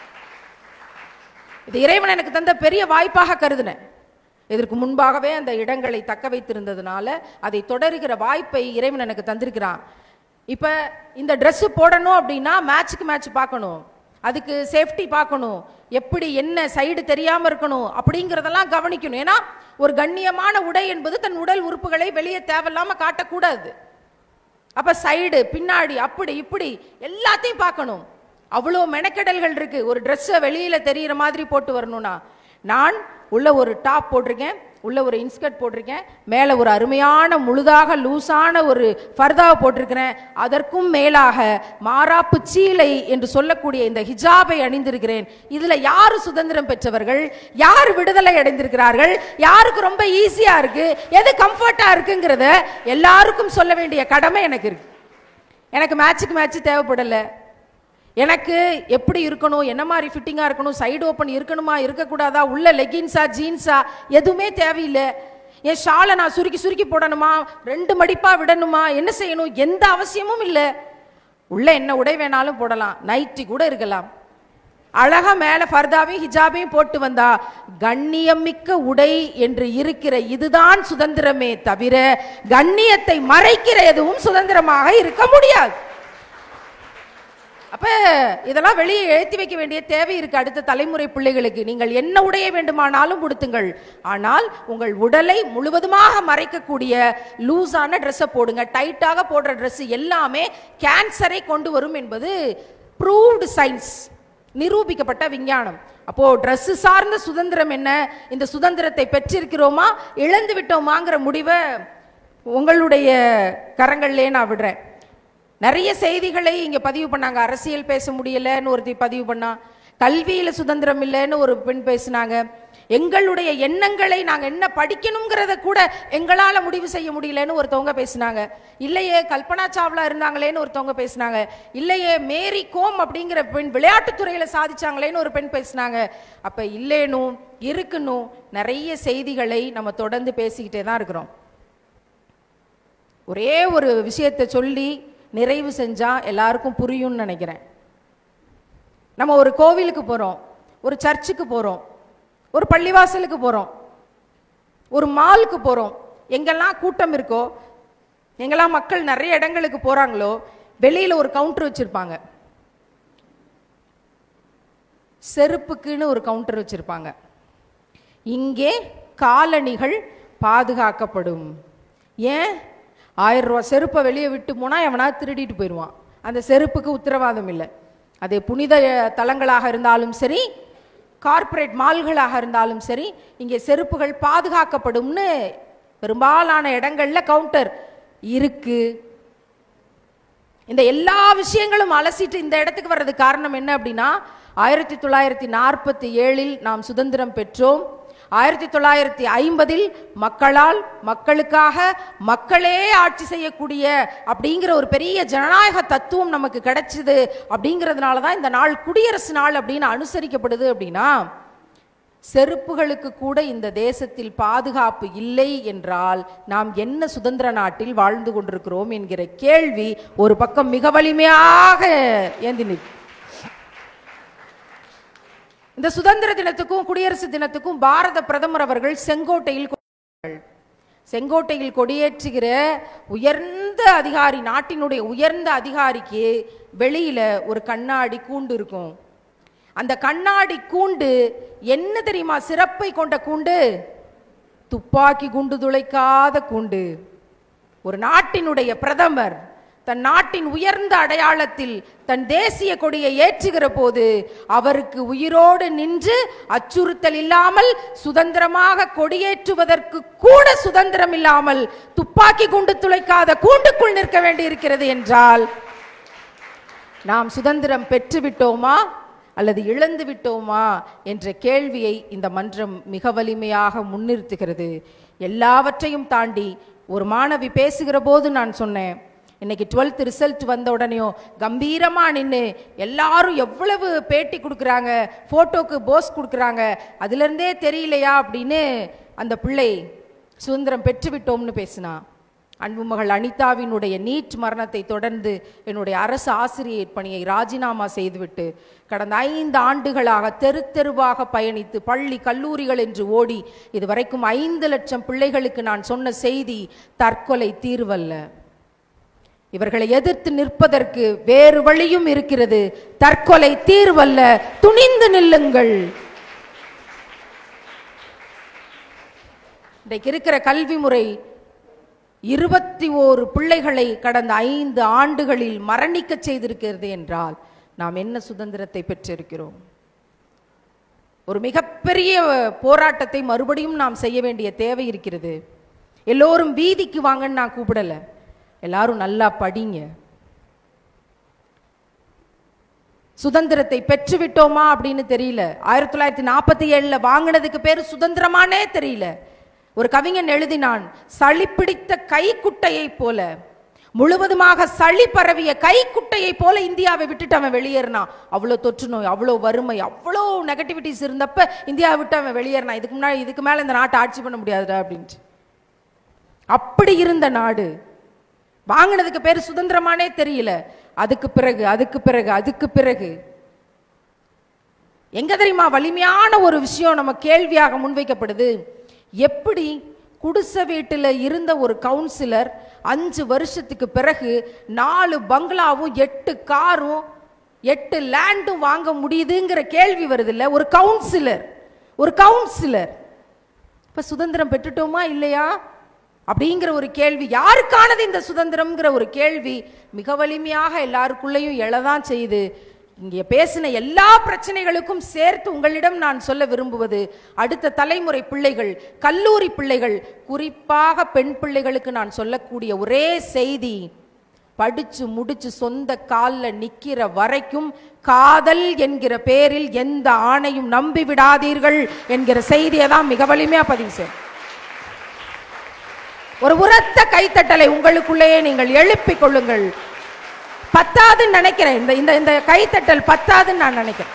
Speaker 1: இது இறைவன் எனக்கு தந்த பெரிய வாய்ப்பாக கருதினேன் இதற்கு முன்பாகவே அந்த இடங்களை தக்க வைத்திருந்ததுனால அதை தொடருகிற வாய்ப்பை இறைவன் எனக்கு தந்திருக்கிறான் இப்ப இந்த Dress போடணும் அப்படின்னா மேட்சுக்கு மேட்ச் பார்க்கணும் அதுக்கு சேஃப்டி பார்க்கணும் எப்படி என்ன சைடு தெரியாம இருக்கணும் அப்படிங்கறதெல்லாம் கவனிக்கணும் ஏன்னா ஒரு கண்ணியமான உடை என்பது தன் உடல் உறுப்புகளை வெளியே தேவையில்லாம காட்டக்கூடாது அப்ப சைடு பின்னாடி அப்படி இப்படி எல்லாத்தையும் பார்க்கணும் அவ்வளோ மெனக்கெடல்கள் இருக்கு ஒரு ட்ரெஸ்ஸை வெளியில தெரியிற மாதிரி போட்டு வரணும்னா நான் உள்ள ஒரு டாப் போட்டிருக்கேன் உள்ள ஒரு இன்ஸ்கர்ட் போட்டிருக்கேன் மேலே ஒரு அருமையான முழுதாக லூசான ஒரு ஃபர்தாவை போட்டிருக்கிறேன் அதற்கும் மேலாக மாறாப்பு சீலை என்று சொல்லக்கூடிய இந்த ஹிஜாபை அணிந்திருக்கிறேன் இதுல யாரு சுதந்திரம் பெற்றவர்கள் யார் விடுதலை அடைந்திருக்கிறார்கள் யாருக்கு ரொம்ப ஈஸியா இருக்கு எது கம்ஃபர்ட்டா இருக்குங்கிறத எல்லாருக்கும் சொல்ல வேண்டிய கடமை எனக்கு இருக்கு எனக்கு மேட்சுக்கு மேட்ச் தேவைப்படல எனக்கு எப்படி இருக்கணும் என்ன மாதிரி ஃபிட்டிங்காக இருக்கணும் சைடு ஓப்பன் இருக்கணுமா இருக்கக்கூடாதா உள்ள லெகின்ஸா ஜீன்ஸா எதுவுமே தேவையில்லை என் ஷாலை நான் சுருக்கி சுருக்கி போடணுமா ரெண்டு மடிப்பா விடணுமா என்ன செய்யணும் எந்த அவசியமும் இல்லை உள்ள என்ன உடை வேணாலும் போடலாம் நைட்டி கூட இருக்கலாம் அழகா மேல ஃபர்தாவையும் ஹிஜாபையும் போட்டு வந்தா கண்ணியமிக்க உடை என்று இருக்கிற இதுதான் சுதந்திரமே தவிர கண்ணியத்தை மறைக்கிற எதுவும் சுதந்திரமாக இருக்க முடியாது அப்ப இதெல்லாம் வெளியே எழுத்தி வைக்க வேண்டிய தேவை இருக்கு அடுத்த தலைமுறை பிள்ளைகளுக்கு நீங்கள் என்ன உடைய வேண்டுமானாலும் கொடுத்துங்கள் ஆனால் உங்கள் உடலை முழுவதுமாக மறைக்கக்கூடிய லூஸான ட்ரெஸ்ஸை போடுங்க டைட்டாக போடுற Dress எல்லாமே கேன்சரை கொண்டு வரும் என்பது ப்ரூவ்டு சயின்ஸ் நிரூபிக்கப்பட்ட விஞ்ஞானம் அப்போ Dress சார்ந்த சுதந்திரம் என்ன இந்த சுதந்திரத்தை பெற்றிருக்கிறோமா இழந்து விட்டோமாங்கிற முடிவை உங்களுடைய கரங்கள்லே நான் விடுறேன் நிறைய செய்திகளை இங்க பதிவு பண்ணாங்க அரசியல் பேச முடியலன்னு ஒருத்தி பதிவு பண்ணா கல்வியில சுதந்திரம் இல்லைன்னு ஒரு பெண் பேசினாங்க எங்களுடைய எண்ணங்களை நாங்க என்ன படிக்கணுங்கிறத கூட எங்களால முடிவு செய்ய முடியலன்னு ஒருத்தவங்க பேசினாங்க இல்லையே கல்பனா சாவ்லா இருந்தாங்களேன்னு ஒருத்தவங்க பேசினாங்க இல்லையே மேரி கோம் அப்படிங்கிற பெண் விளையாட்டுத்துறையில சாதிச்சாங்களேன்னு ஒரு பெண் பேசினாங்க அப்ப இல்லேனும் இருக்குன்னும் நிறைய செய்திகளை நம்ம தொடர்ந்து பேசிக்கிட்டே தான் இருக்கிறோம் ஒரே ஒரு விஷயத்தை சொல்லி நிறைவு செஞ்சா எல்லாருக்கும் புரியும்னு நினைக்கிறேன் நம்ம ஒரு கோவிலுக்கு போறோம் ஒரு சர்ச்சுக்கு போறோம் ஒரு பள்ளிவாசலுக்கு போறோம் ஒரு மாலுக்கு போறோம் எங்கெல்லாம் கூட்டம் இருக்கோ எங்கெல்லாம் மக்கள் நிறைய இடங்களுக்கு போறாங்களோ வெளியில ஒரு கவுண்டர் வச்சிருப்பாங்க செருப்புக்குன்னு ஒரு கவுண்டர் வச்சிருப்பாங்க இங்கே காலணிகள் பாதுகாக்கப்படும் ஏன் ஆயிரம் ரூபா செருப்பை வெளியே விட்டு போனா எவனா திருடிட்டு போயிடுவான் அந்த செருப்புக்கு உத்தரவாதம் இல்லை அது புனித தலங்களாக இருந்தாலும் சரி கார்ப்பரேட் மால்களாக இருந்தாலும் சரி இங்கே செருப்புகள் பாதுகாக்கப்படும்னு பெரும்பாலான இடங்கள்ல கவுண்டர் இருக்கு இந்த எல்லா விஷயங்களும் அலசிட்டு இந்த இடத்துக்கு வர்றது காரணம் என்ன அப்படின்னா ஆயிரத்தி தொள்ளாயிரத்தி நாற்பத்தி ஏழில் நாம் சுதந்திரம் பெற்றோம் ஆயிரத்தி தொள்ளாயிரத்தி ஐம்பதில் மக்களால் மக்களுக்காக மக்களே ஆட்சி செய்யக்கூடிய அப்படிங்கிற ஒரு பெரிய ஜனநாயக தத்துவம் நமக்கு கிடைச்சது அப்படிங்கிறதுனால தான் இந்த நாள் குடியரசு நாள் அப்படின்னு அனுசரிக்கப்படுது அப்படின்னா செருப்புகளுக்கு கூட இந்த தேசத்தில் பாதுகாப்பு இல்லை என்றால் நாம் என்ன சுதந்திர நாட்டில் வாழ்ந்து கொண்டிருக்கிறோம் என்கிற கேள்வி ஒரு பக்கம் மிக வலிமையாக ஏந்தி நிற்கும் இந்த சுதந்திர தினத்துக்கும் குடியரசு தினத்துக்கும் பாரத பிரதமர் அவர்கள் செங்கோட்டையில் கொண்டாடினார்கள். செங்கோட்டையில் கொடியேற்றுகிற உயர்ந்த அதிகாரி நாட்டினுடைய உயர்ந்த அதிகாரிக்கு வெளியில ஒரு கண்ணாடி கூண்டு இருக்கும் அந்த கண்ணாடி கூண்டு என்ன தெரியுமா சிறப்பை கொண்ட கூண்டு துப்பாக்கி குண்டு துளைக்காத கூண்டு ஒரு நாட்டினுடைய பிரதமர் தன் நாட்டின் உயர்ந்த அடையாளத்தில் தன் தேசிய கொடியை ஏற்றுகிற போது அவருக்கு உயிரோடு நின்று அச்சுறுத்தல் இல்லாமல் சுதந்திரமாக கொடியேற்றுவதற்கு கூட சுதந்திரம் இல்லாமல் துப்பாக்கி குண்டு துளைக்காத கூண்டுக்குள் நிற்க வேண்டியிருக்கிறது என்றால் நாம் சுதந்திரம் பெற்று விட்டோமா அல்லது இழந்து விட்டோமா என்ற கேள்வியை இந்த மன்றம் மிக வலிமையாக முன்னிறுத்துகிறது எல்லாவற்றையும் தாண்டி ஒரு மாணவி பேசுகிற போது நான் சொன்னேன் இன்னைக்கு டுவெல்த் ரிசல்ட் வந்த உடனேயும் கம்பீரமா நின்று எல்லாரும் எவ்வளவு பேட்டி கொடுக்குறாங்க போட்டோக்கு போஸ் கொடுக்குறாங்க அதுல இருந்தே தெரியலையா அப்படின்னு அந்த பிள்ளை சுதந்திரம் பெற்று விட்டோம்னு பேசினா அன்பு மகள் அனிதாவினுடைய நீட் மரணத்தை தொடர்ந்து என்னுடைய அரசு ஆசிரியர் பணியை ராஜினாமா செய்துவிட்டு கடந்த ஐந்து ஆண்டுகளாக தெரு தெருவாக பயணித்து பள்ளி கல்லூரிகள் என்று ஓடி இதுவரைக்கும் ஐந்து லட்சம் பிள்ளைகளுக்கு நான் சொன்ன செய்தி தற்கொலை தீர்வல்ல இவர்களை எதிர்த்து நிற்பதற்கு வேறு வழியும் இருக்கிறது தற்கொலை தீர்வல்ல துணிந்து நில்லுங்கள் இன்றைக்கு இருக்கிற கல்வி முறை இருபத்தி ஓரு பிள்ளைகளை கடந்த ஐந்து ஆண்டுகளில் மரணிக்க செய்திருக்கிறது என்றால் நாம் என்ன சுதந்திரத்தை பெற்றிருக்கிறோம் ஒரு மிகப்பெரிய போராட்டத்தை மறுபடியும் நாம் செய்ய வேண்டிய தேவை இருக்கிறது எல்லோரும் வீதிக்கு வாங்கன்னு நான் கூப்பிடல எல்லாரும் நல்லா படிங்க சுதந்திரத்தை பெற்று விட்டோமா அப்படின்னு தெரியல ஆயிரத்தி தொள்ளாயிரத்தி நாற்பத்தி ஏழுல வாங்கினதுக்கு பேரு சுதந்திரமானே தெரியல ஒரு கவிஞன் எழுதினான் சளி பிடித்த கைக்குட்டையை போல முழுவதுமாக சளி பரவிய கைக்குட்டையை போல இந்தியாவை விட்டுட்டு அவன் வெளியேறினான் அவ்வளோ தொற்று நோய் அவ்வளோ வறுமை அவ்வளோ நெகட்டிவிட்டிஸ் இருந்தப்ப இந்தியாவை விட்டு அவன் வெளியேறினான் இதுக்கு முன்னாடி இதுக்கு மேல இந்த நாட்டை ஆட்சி பண்ண முடியாதுடா அப்படின்ட்டு அப்படி இருந்த நாடு வாங்கினதுக்கு பேர் சுதந்திரமானே தெரியல அதுக்கு பிறகு அதுக்கு பிறகு அதுக்கு பிறகு எங்க தெரியுமா வலிமையான ஒரு விஷயம் நம்ம கேள்வியாக முன்வைக்கப்படுது எப்படி குடிசை வீட்டில் இருந்த ஒரு கவுன்சிலர் அஞ்சு வருஷத்துக்கு பிறகு நாலு பங்களாவும் எட்டு காரும் எட்டு லேண்டும் வாங்க முடியுதுங்கிற கேள்வி வருது இல்ல ஒரு கவுன்சிலர் ஒரு கவுன்சிலர் இப்ப சுதந்திரம் பெற்றுட்டோமா இல்லையா அப்படிங்கிற ஒரு கேள்வி யாருக்கானது இந்த சுதந்திரம்ங்கிற ஒரு கேள்வி மிக வலிமையாக எல்லாருக்குள்ளேயும் எழதான் செய்யுது இங்கே பேசின எல்லா பிரச்சனைகளுக்கும் சேர்த்து உங்களிடம் நான் சொல்ல விரும்புவது அடுத்த தலைமுறை பிள்ளைகள் கல்லூரி பிள்ளைகள் குறிப்பாக பெண் பிள்ளைகளுக்கு நான் சொல்லக்கூடிய ஒரே செய்தி படிச்சு முடிச்சு சொந்த கால்ல நிக்கிற வரைக்கும் காதல் என்கிற பேரில் எந்த ஆணையும் நம்பி விடாதீர்கள் என்கிற செய்தியை தான் மிக வலிமையா பதிவு செய்யும் ஒரு உரத்த கைத்தட்டலை உங்களுக்குள்ளேயே நீங்கள் எழுப்பிக் கொள்ளுங்கள் பத்தாதுன்னு நினைக்கிறேன் இந்த இந்த இந்த கைத்தட்டல் பத்தாதுன்னு நான் நினைக்கிறேன்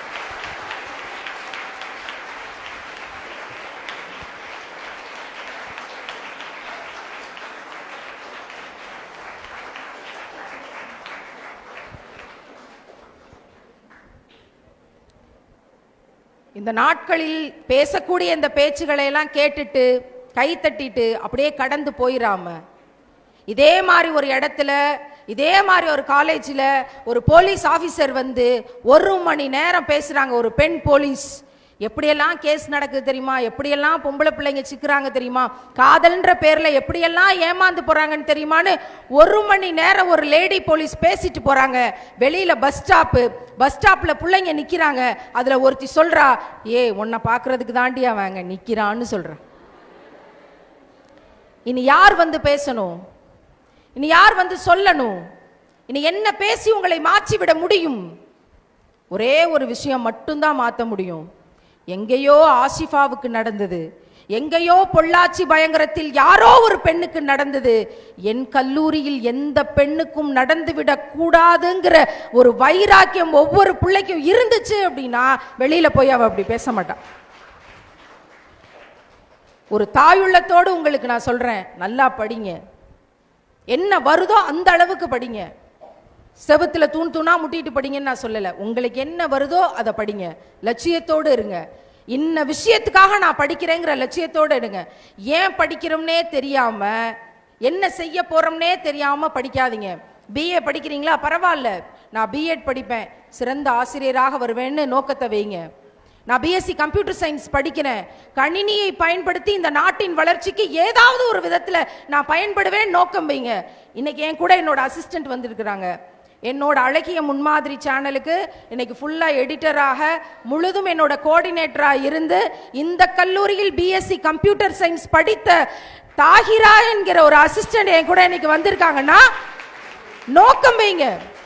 Speaker 1: இந்த நாட்களில் பேசக்கூடிய இந்த பேச்சுகளை எல்லாம் கேட்டுட்டு கை தட்டிட்டு அப்படியே கடந்து போயிடாம இதே மாதிரி ஒரு இடத்துல இதே மாதிரி ஒரு காலேஜில் ஒரு போலீஸ் ஆபீசர் வந்து ஒரு மணி நேரம் பேசுறாங்க ஒரு பெண் போலீஸ் எப்படியெல்லாம் கேஸ் நடக்குது தெரியுமா எப்படியெல்லாம் பொம்பளை பிள்ளைங்க சிக்குறாங்க தெரியுமா காதல்ன்ற பேர்ல எப்படியெல்லாம் ஏமாந்து போறாங்கன்னு தெரியுமான்னு ஒரு மணி நேரம் ஒரு லேடி போலீஸ் பேசிட்டு போறாங்க வெளியில பஸ் ஸ்டாப்பு பஸ் ஸ்டாப்ல பிள்ளைங்க நிக்கிறாங்க அதுல ஒருத்தி சொல்றா ஏ உன்னை பாக்குறதுக்கு தாண்டி அவங்க நிக்கிறான்னு சொல்றா இனி யார் வந்து பேசணும் இனி யார் வந்து சொல்லணும் இனி என்ன பேசி உங்களை மாற்றி விட முடியும் ஒரே ஒரு விஷயம் மட்டும்தான் மாற்ற முடியும் எங்கேயோ ஆசிஃபாவுக்கு நடந்தது எங்கேயோ பொள்ளாச்சி பயங்கரத்தில் யாரோ ஒரு பெண்ணுக்கு நடந்தது என் கல்லூரியில் எந்த பெண்ணுக்கும் நடந்துவிடக் கூடாதுங்கிற ஒரு வைராக்கியம் ஒவ்வொரு பிள்ளைக்கும் இருந்துச்சு அப்படின்னா வெளியில போய் அவ அப்படி பேச மாட்டான் ஒரு தாயுள்ளத்தோடு உங்களுக்கு நான் சொல்றேன் நல்லா படிங்க என்ன வருதோ அந்த அளவுக்கு படிங்க செவுத்துல தூண் தூணா முட்டிட்டு படிங்கன்னு நான் சொல்லல உங்களுக்கு என்ன வருதோ அதை படிங்க லட்சியத்தோடு இருங்க இன்ன விஷயத்துக்காக நான் படிக்கிறேங்கிற லட்சியத்தோட எடுங்க ஏன் படிக்கிறோம்னே தெரியாம என்ன செய்ய போறோம்னே தெரியாம படிக்காதீங்க பிஏ படிக்கிறீங்களா பரவாயில்ல நான் பிஎட் படிப்பேன் சிறந்த ஆசிரியராக வருவேன்னு நோக்கத்தை வைங்க நான் பிஎஸ்சி கம்ப்யூட்டர் சயின்ஸ் படிக்கிறேன் கணினியை பயன்படுத்தி இந்த நாட்டின் வளர்ச்சிக்கு ஏதாவது ஒரு விதத்துல நான் பயன்படுவேன் நோக்கம் வைங்க இன்னைக்கு என் கூட என்னோட அசிஸ்டன்ட் வந்திருக்கிறாங்க என்னோட அழகிய முன்மாதிரி சேனலுக்கு இன்னைக்கு ஃபுல்லா எடிட்டராக முழுதும் என்னோட கோஆர்டினேட்டரா இருந்து இந்த கல்லூரியில் பிஎஸ்சி கம்ப்யூட்டர் சயின்ஸ் படித்த தாகிரா என்கிற ஒரு அசிஸ்டன்ட் என் கூட இன்னைக்கு வந்திருக்காங்கன்னா நோக்கம் வைங்க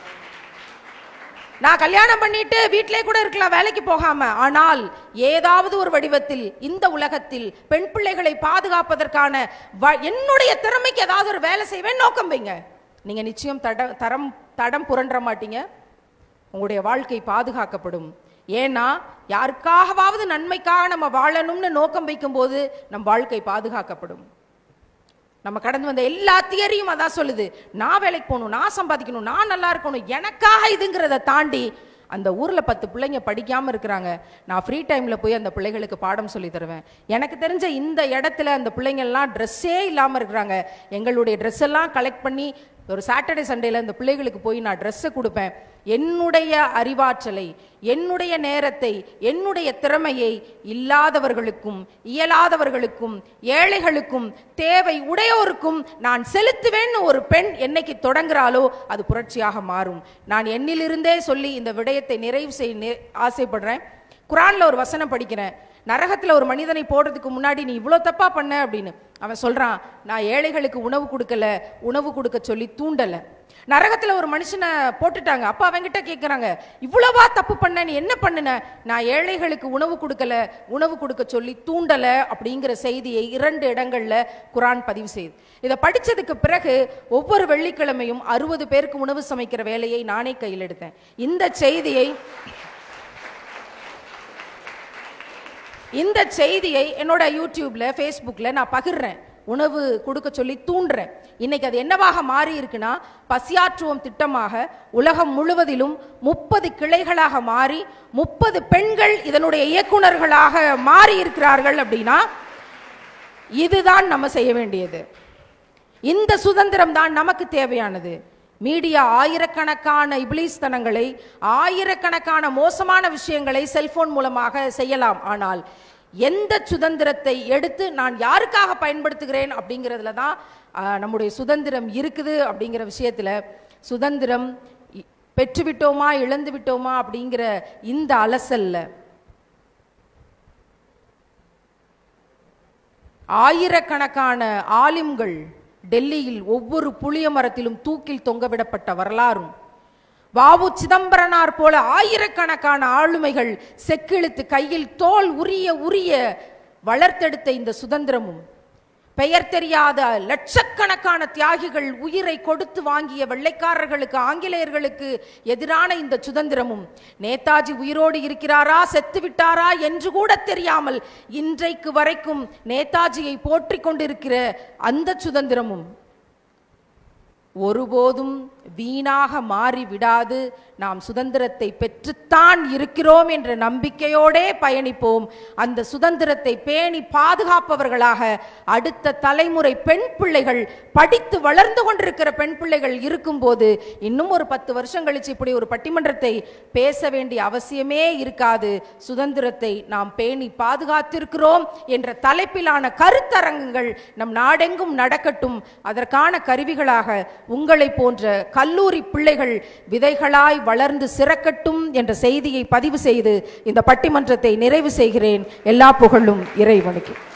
Speaker 1: நான் கல்யாணம் பண்ணிட்டு வீட்டிலே கூட இருக்கலாம் வேலைக்கு போகாம ஆனால் ஏதாவது ஒரு வடிவத்தில் இந்த உலகத்தில் பெண் பிள்ளைகளை பாதுகாப்பதற்கான வ- என்னுடைய திறமைக்கு ஏதாவது ஒரு வேலை செய்வேன் நோக்கம் வைங்க நீங்க நிச்சயம் தட தரம் தடம் புரண்ட மாட்டீங்க உங்களுடைய வாழ்க்கை பாதுகாக்கப்படும் ஏன்னா யாருக்காகவாவது நன்மைக்காக நம்ம வாழணும்னு நோக்கம் வைக்கும்போது நம் வாழ்க்கை பாதுகாக்கப்படும் நம்ம கடந்து வந்த எல்லா தியரியும் அதான் சொல்லுது நான் வேலைக்கு போகணும் நான் சம்பாதிக்கணும் நான் நல்லா இருக்கணும் எனக்காக இதுங்கிறத தாண்டி அந்த ஊர்ல பத்து பிள்ளைங்க படிக்காம இருக்கிறாங்க நான் ஃப்ரீ டைம்ல போய் அந்த பிள்ளைகளுக்கு பாடம் சொல்லி தருவேன் எனக்கு தெரிஞ்ச இந்த இடத்துல அந்த பிள்ளைங்க எல்லாம் ட்ரெஸ்ஸே இல்லாம இருக்கிறாங்க எங்களுடைய ட்ரெஸ் எல்லாம் கலெக்ட் பண்ணி ஒரு சாட்டர்டே சண்டேல இந்த பிள்ளைகளுக்கு போய் நான் ட்ரெஸ்ஸை கொடுப்பேன் என்னுடைய அறிவாற்றலை என்னுடைய நேரத்தை என்னுடைய திறமையை இல்லாதவர்களுக்கும் இயலாதவர்களுக்கும் ஏழைகளுக்கும் தேவை உடையோருக்கும் நான் செலுத்துவேன்னு ஒரு பெண் என்னைக்கு தொடங்குறாளோ அது புரட்சியாக மாறும் நான் என்னிலிருந்தே சொல்லி இந்த விடயத்தை நிறைவு செய்ய நே- ஆசைப்படுறேன் குரான்ல ஒரு வசனம் படிக்கிறேன் நரகத்துல ஒரு மனிதனை போடுறதுக்கு முன்னாடி நீ இவ்வளோ தப்பா பண்ண அப்படின்னு அவன் சொல்றான் நான் ஏழைகளுக்கு உணவு கொடுக்கல உணவு கொடுக்க சொல்லி தூண்டல நரகத்துல ஒரு மனுஷனை போட்டுட்டாங்க அப்ப அவங்கிட்ட கேக்குறாங்க இவ்வளவா தப்பு பண்ண நீ என்ன பண்ணுன நான் ஏழைகளுக்கு உணவு கொடுக்கல உணவு கொடுக்க சொல்லி தூண்டல அப்படிங்கிற செய்தியை இரண்டு இடங்கள்ல குரான் பதிவு செய்யுது இதை படிச்சதுக்கு பிறகு ஒவ்வொரு வெள்ளிக்கிழமையும் அறுபது பேருக்கு உணவு சமைக்கிற வேலையை நானே கையில் எடுத்தேன் இந்த செய்தியை இந்த செய்தியை என்னோட யூடியூப்ல ஃபேஸ்புக்ல நான் பகிர்றேன் உணவு கொடுக்க சொல்லி தூண்டுறேன் இன்னைக்கு அது என்னவாக மாறி இருக்குன்னா பசியாற்றுவோம் திட்டமாக உலகம் முழுவதிலும் முப்பது கிளைகளாக மாறி முப்பது பெண்கள் இதனுடைய இயக்குனர்களாக மாறி இருக்கிறார்கள் அப்படின்னா இதுதான் நம்ம செய்ய வேண்டியது இந்த சுதந்திரம் தான் நமக்கு தேவையானது மீடியா ஆயிரக்கணக்கான இபிலிஸ்தனங்களை ஆயிரக்கணக்கான மோசமான விஷயங்களை செல்போன் மூலமாக செய்யலாம் ஆனால் எந்த சுதந்திரத்தை எடுத்து நான் யாருக்காக பயன்படுத்துகிறேன் அப்படிங்கிறதுல தான் ஆஹ், நம்முடைய சுதந்திரம் இருக்குது அப்படிங்கிற விஷயத்துல சுதந்திரம் இ- பெற்றுவிட்டோமா இழந்து விட்டோமா அப்படிங்கிற இந்த அலசல்ல ஆயிரக்கணக்கான ஆலிம்கள் டெல்லியில் ஒவ்வொரு புளிய மரத்திலும் தூக்கில் தொங்கவிடப்பட்ட வரலாறும் வாவு சிதம்பரனார் போல ஆயிரக்கணக்கான ஆளுமைகள் செக்கிழுத்து கையில் தோல் உரிய உரிய வளர்த்தெடுத்த இந்த சுதந்திரமும் பெயர் தெரியாத லட்சக்கணக்கான தியாகிகள் உயிரை கொடுத்து வாங்கிய வெள்ளைக்காரர்களுக்கு ஆங்கிலேயர்களுக்கு எதிரான இந்த சுதந்திரமும் நேதாஜி உயிரோடு இருக்கிறாரா செத்து விட்டாரா என்று கூட தெரியாமல் இன்றைக்கு வரைக்கும் நேதாஜியை போற்றிக் கொண்டிருக்கிற அந்த சுதந்திரமும் ஒருபோதும் வீணாக மாறி விடாது நாம் சுதந்திரத்தை பெற்றுத்தான் இருக்கிறோம் என்ற நம்பிக்கையோடே பயணிப்போம் அந்த சுதந்திரத்தை பேணி பாதுகாப்பவர்களாக அடுத்த தலைமுறை பெண் பிள்ளைகள் படித்து வளர்ந்து கொண்டிருக்கிற பெண் பிள்ளைகள் இருக்கும்போது இன்னும் ஒரு பத்து வருஷம் கழிச்சு இப்படி ஒரு பட்டிமன்றத்தை பேச வேண்டிய அவசியமே இருக்காது சுதந்திரத்தை நாம் பேணி பாதுகாத்திருக்கிறோம் என்ற தலைப்பிலான கருத்தரங்குகள் நம் நாடெங்கும் நடக்கட்டும் அதற்கான கருவிகளாக உங்களை போன்ற கல்லூரி பிள்ளைகள் விதைகளாய் வளர்ந்து சிறக்கட்டும் என்ற செய்தியை பதிவு செய்து இந்த பட்டிமன்றத்தை நிறைவு செய்கிறேன் எல்லா புகழும் இறைவனுக்கு